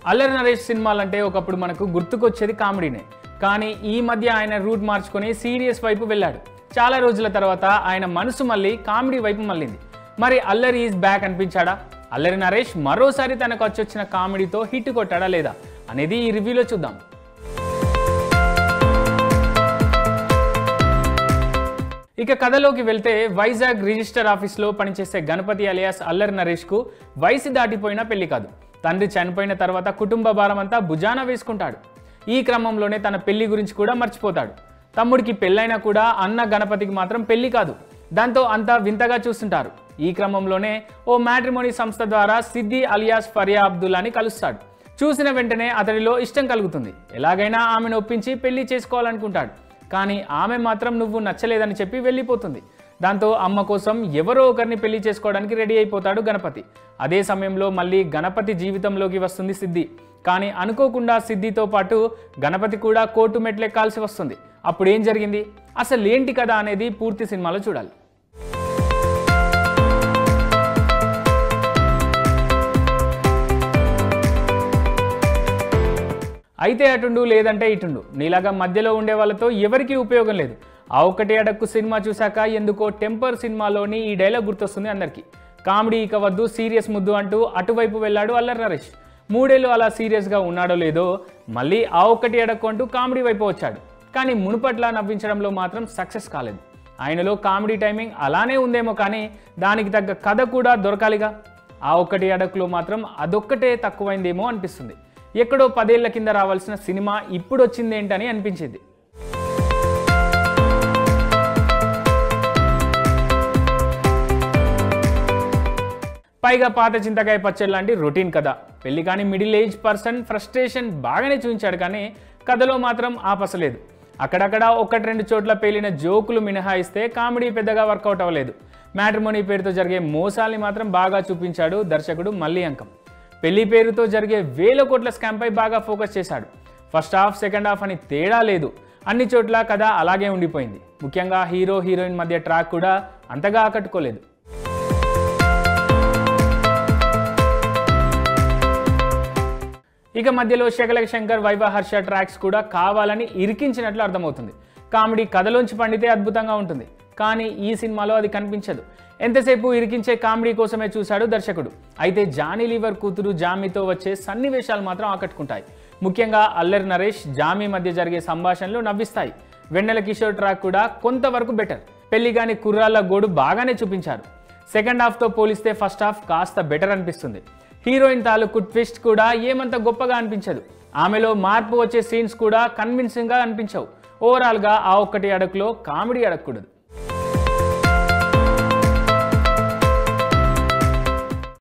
అల్లరి నరేష్ సినిమాలంటే ఒకప్పుడు మనకు గుర్తుకొచ్చేది కామెడీనే కానీ ఈ మధ్య ఆయన రూట్ మార్చుకొని సీరియస్ వైపు వెళ్ళాడు చాలా రోజుల తర్వాత ఆయన మనసు మళ్ళీ కామెడీ వైపు మళ్ళింది మరి అల్లరి ఈజ్ బ్యాక్ అనిపించాడా అల్లరి నరేష్ మరోసారి తనకు వచ్చొచ్చిన కామెడీతో హిట్ కొట్టాడా లేదా అనేది ఈ రివ్యూలో చూద్దాం ఇక కథలోకి వెళ్తే వైజాగ్ రిజిస్టర్ ఆఫీస్లో పనిచేసే గణపతి అలియాస్ అల్లరి నరేష్కు వయసు దాటిపోయిన పెళ్లి కాదు తండ్రి చనిపోయిన తర్వాత కుటుంబ భారం అంతా భుజాన వేసుకుంటాడు ఈ క్రమంలోనే తన పెళ్లి గురించి కూడా మర్చిపోతాడు తమ్ముడికి పెళ్ళైనా కూడా అన్న గణపతికి మాత్రం పెళ్లి కాదు దాంతో అంతా వింతగా చూస్తుంటారు ఈ క్రమంలోనే ఓ మ్యాట్రిమోనీ సంస్థ ద్వారా సిద్ది అలియాస్ ఫరియా అబ్దుల్లాని కలుస్తాడు చూసిన వెంటనే అతడిలో ఇష్టం కలుగుతుంది ఎలాగైనా ఆమెను ఒప్పించి పెళ్లి చేసుకోవాలనుకుంటాడు కానీ ఆమె మాత్రం నువ్వు నచ్చలేదని చెప్పి వెళ్ళిపోతుంది దాంతో అమ్మ కోసం ఎవరో ఒకరిని పెళ్లి చేసుకోవడానికి రెడీ అయిపోతాడు గణపతి అదే సమయంలో మళ్ళీ గణపతి జీవితంలోకి వస్తుంది సిద్ధి కానీ అనుకోకుండా సిద్ధితో పాటు గణపతి కూడా కోర్టు మెట్లెక్కాల్సి వస్తుంది అప్పుడు ఏం జరిగింది అసలు ఏంటి కదా అనేది పూర్తి సినిమాలో చూడాలి అయితే అటుండు లేదంటే ఇటుండు నీలాగా మధ్యలో ఉండే వాళ్ళతో ఎవరికీ ఉపయోగం లేదు ఆ ఒక్కటి అడక్కు సినిమా చూశాక ఎందుకో టెంపర్ సినిమాలోని ఈ డైలాగ్ గుర్తొస్తుంది అందరికీ కామెడీ ఇక వద్దు సీరియస్ ముద్దు అంటూ అటువైపు వెళ్ళాడు అల్లరి నరేష్ మూడేళ్ళు అలా సీరియస్గా ఉన్నాడో లేదో మళ్ళీ ఆ ఒక్కటి అడక్కు అంటూ కామెడీ వైపు వచ్చాడు కానీ మునుపట్ల నవ్వించడంలో మాత్రం సక్సెస్ కాలేదు ఆయనలో కామెడీ టైమింగ్ అలానే ఉందేమో కానీ దానికి తగ్గ కథ కూడా దొరకాలిగా ఆ ఒక్కటి అడక్కులో మాత్రం అదొక్కటే తక్కువైందేమో అనిపిస్తుంది ఎక్కడో పదేళ్ల కింద రావాల్సిన సినిమా ఇప్పుడు వచ్చిందేంటని అనిపించింది పైగా పాత చింతకాయ పచ్చడి లాంటి రొటీన్ కథ పెళ్లి కానీ మిడిల్ ఏజ్ పర్సన్ ఫ్రస్ట్రేషన్ బాగానే చూపించాడు కానీ కథలో మాత్రం ఆపసలేదు అక్కడక్కడ ఒకటి రెండు చోట్ల పేలిన జోకులు మినహాయిస్తే కామెడీ పెద్దగా వర్కౌట్ అవ్వలేదు మ్యాట్రిమోనీ పేరుతో జరిగే మోసాల్ని మాత్రం బాగా చూపించాడు దర్శకుడు మళ్ళీ అంకం పెళ్లి పేరుతో జరిగే వేల కోట్ల స్కామ్పై బాగా ఫోకస్ చేశాడు ఫస్ట్ హాఫ్ సెకండ్ హాఫ్ అని తేడా లేదు అన్ని చోట్ల కథ అలాగే ఉండిపోయింది ముఖ్యంగా హీరో హీరోయిన్ మధ్య ట్రాక్ కూడా అంతగా ఆకట్టుకోలేదు ఇక మధ్యలో శకలక శంకర్ వైవ హర్ష ట్రాక్స్ కూడా కావాలని ఇరికించినట్లు అర్థమవుతుంది కామెడీ కథలోంచి పండితే అద్భుతంగా ఉంటుంది కానీ ఈ సినిమాలో అది కనిపించదు ఎంతసేపు ఇరికించే కామెడీ కోసమే చూశాడు దర్శకుడు అయితే జానీ లీవర్ కూతురు జామీతో వచ్చే సన్నివేశాలు మాత్రం ఆకట్టుకుంటాయి ముఖ్యంగా అల్లరి నరేష్ జామీ మధ్య జరిగే సంభాషణలు నవ్విస్తాయి వెన్నెల కిషోర్ ట్రాక్ కూడా కొంతవరకు బెటర్ పెళ్లి కాని కుర్రాళ్ళ గోడు బాగానే చూపించారు సెకండ్ హాఫ్తో పోలిస్తే ఫస్ట్ హాఫ్ కాస్త బెటర్ అనిపిస్తుంది హీరోయిన్ తాలూకు ట్విస్ట్ కూడా ఏమంత గొప్పగా అనిపించదు ఆమెలో మార్పు వచ్చే సీన్స్ కూడా కన్విన్సింగ్గా అనిపించవు ఓవరాల్గా ఆ ఒక్కటి అడకులో కామెడీ అడగకూడదు